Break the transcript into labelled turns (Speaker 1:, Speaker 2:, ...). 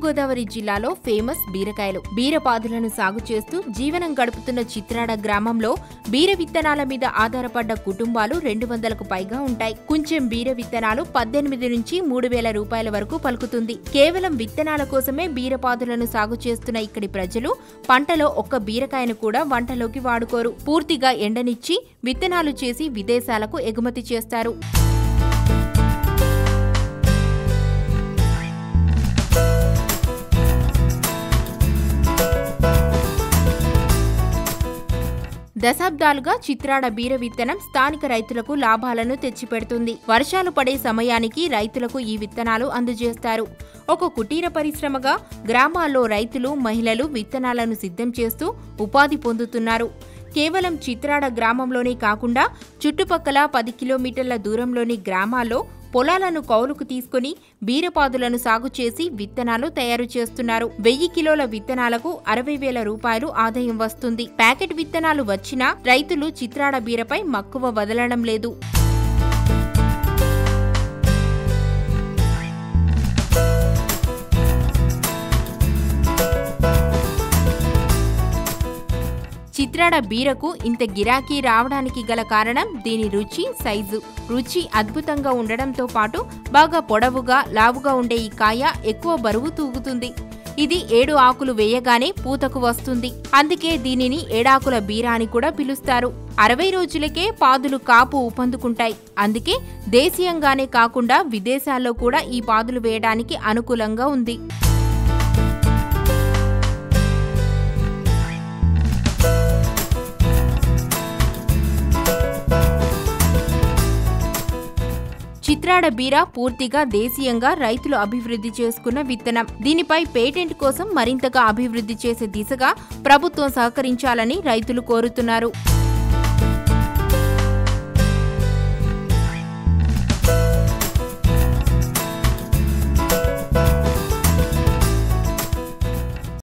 Speaker 1: తూర్పుగోదావరి జిల్లాలో ఫేమస్ బీరకాయలు బీరపాదులను సాగు చేస్తూ జీవనం గడుపుతున్న చిత్రాడ గ్రామంలో బీర విత్తనాల మీద ఆధారపడ్డ కుటుంబాలు రెండు వందలకు పైగా ఉంటాయి కొంచెం బీర విత్తనాలు పద్దెనిమిది నుంచి మూడు వేల రూపాయల వరకు పలుకుతుంది కేవలం విత్తనాల కోసమే బీరపాదులను సాగు చేస్తున్న ఇక్కడి ప్రజలు పంటలో ఒక్క బీరకాయను కూడా వంటలోకి వాడుకోరు పూర్తిగా ఎండనిచ్చి విత్తనాలు చేసి విదేశాలకు ఎగుమతి చేస్తారు దశాబ్దాలుగా చిత్రాడ బీర విత్తనం స్థానిక రైతులకు లాభాలను తెచ్చిపెడుతుంది వర్షాలు పడే సమయానికి రైతులకు ఈ విత్తనాలు అందజేస్తారు ఒక కుటీర పరిశ్రమగా గ్రామాల్లో రైతులు మహిళలు విత్తనాలను సిద్ధం చేస్తూ ఉపాధి పొందుతున్నారు కేవలం చిత్రాడ గ్రామంలోనే కాకుండా చుట్టుపక్కల పది కిలోమీటర్ల దూరంలోని గ్రామాల్లో పొలాలను కౌలుకు తీసుకుని బీరపాదులను సాగు చేసి విత్తనాలు తయారు చేస్తున్నారు వెయ్యి కిలోల విత్తనాలకు అరవై వేల రూపాయలు ఆదాయం వస్తుంది ప్యాకెట్ విత్తనాలు వచ్చినా రైతులు చిత్రాడ బీరపై మక్కువ వదలడం లేదు చిత్రాడ బీరకు ఇంత గిరాకీ రావడానికి గల కారణం దీని రుచి సైజు రుచి అద్భుతంగా ఉండడంతో పాటు బాగా పొడవుగా లావుగా ఉండే ఈ కాయ ఎక్కువ బరువు తూగుతుంది ఇది ఏడు ఆకులు వేయగానే పూతకు వస్తుంది అందుకే దీనిని ఏడాకుల బీర అని కూడా పిలుస్తారు అరవై రోజులకే పాదులు కాపు ఊపందుకుంటాయి అందుకే దేశీయంగానే కాకుండా విదేశాల్లో కూడా ఈ పాదులు వేయడానికి అనుకూలంగా ఉంది చిత్రాడ బీర పూర్తిగా దేశీయంగా రైతులు అభివృద్ధి చేసుకున్న విత్తనం దీనిపై పేటెంట్ కోసం మరింతగా అభివృద్ధి చేసే దిశగా ప్రభుత్వం సహకరించాలని రైతులు కోరుతున్నారు